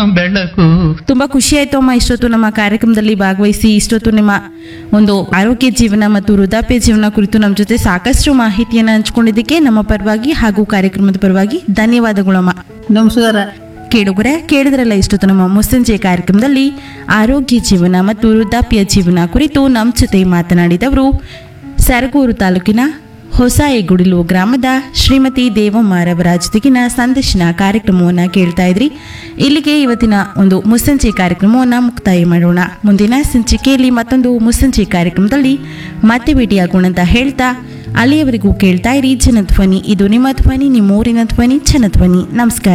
ಬೆಳಕು ತುಂಬಾ ಖುಷಿ ಆಯ್ತು ಅಮ್ಮ ಇಷ್ಟೊತ್ತು ನಮ್ಮ ಕಾರ್ಯಕ್ರಮದಲ್ಲಿ ಭಾಗವಹಿಸಿ ಇಷ್ಟೊತ್ತು ನಿಮ್ಮ ಒಂದು ಆರೋಗ್ಯ ಜೀವನ ಮತ್ತು ವೃದ್ಧಾಪ್ಯ ಜೀವನ ಕುರಿತು ನಮ್ಮ ಜೊತೆ ಸಾಕಷ್ಟು ಮಾಹಿತಿಯನ್ನು ಹಂಚ್ಕೊಂಡಿದ್ದಕ್ಕೆ ನಮ್ಮ ಪರವಾಗಿ ಹಾಗೂ ಕಾರ್ಯಕ್ರಮದ ಪರವಾಗಿ ಧನ್ಯವಾದಗಳಮ್ಮ ನಮಸ್ಕಾರ ಕೇಳುಗರೆ ಕೇಳಿದ್ರಲ್ಲ ಇಷ್ಟೊತ್ತು ನಮ್ಮ ಮುಸ್ಸಂಜೆ ಕಾರ್ಯಕ್ರಮದಲ್ಲಿ ಆರೋಗ್ಯ ಜೀವನ ಮತ್ತು ವೃದ್ಧಾಪ್ಯ ಜೀವನ ಕುರಿತು ನಮ್ಮ ಜೊತೆ ಮಾತನಾಡಿದವರು ಸರಗೂರು ತಾಲೂಕಿನ ಹೊಸ ಹೆಗುಡಿಲು ಗ್ರಾಮದ ಶ್ರೀಮತಿ ದೇವಮ್ಮರವರ ಜೊತೆಗಿನ ಸಂದರ್ಶನ ಕಾರ್ಯಕ್ರಮವನ್ನು ಕೇಳ್ತಾ ಇದ್ರಿ ಇಲ್ಲಿಗೆ ಇವತ್ತಿನ ಒಂದು ಮುಸ್ಸಂಜೆ ಕಾರ್ಯಕ್ರಮವನ್ನು ಮುಕ್ತಾಯ ಮಾಡೋಣ ಮುಂದಿನ ಸಂಚಿಕೆಯಲ್ಲಿ ಮತ್ತೊಂದು ಮುಸ್ಸಂಜೆ ಕಾರ್ಯಕ್ರಮದಲ್ಲಿ ಮತ್ತೆ ಭೇಟಿಯಾಗೋಣ ಅಂತ ಹೇಳ್ತಾ ಅಲ್ಲಿಯವರೆಗೂ ಕೇಳ್ತಾ ಇರಿ ಜನಧ್ವನಿ ಇದು ನಿಮ್ಮ ಧ್ವನಿ ನಿಮ್ಮ ಊರಿನ ಧ್ವನಿ ಜನಧ್ವನಿ ನಮಸ್ಕಾರ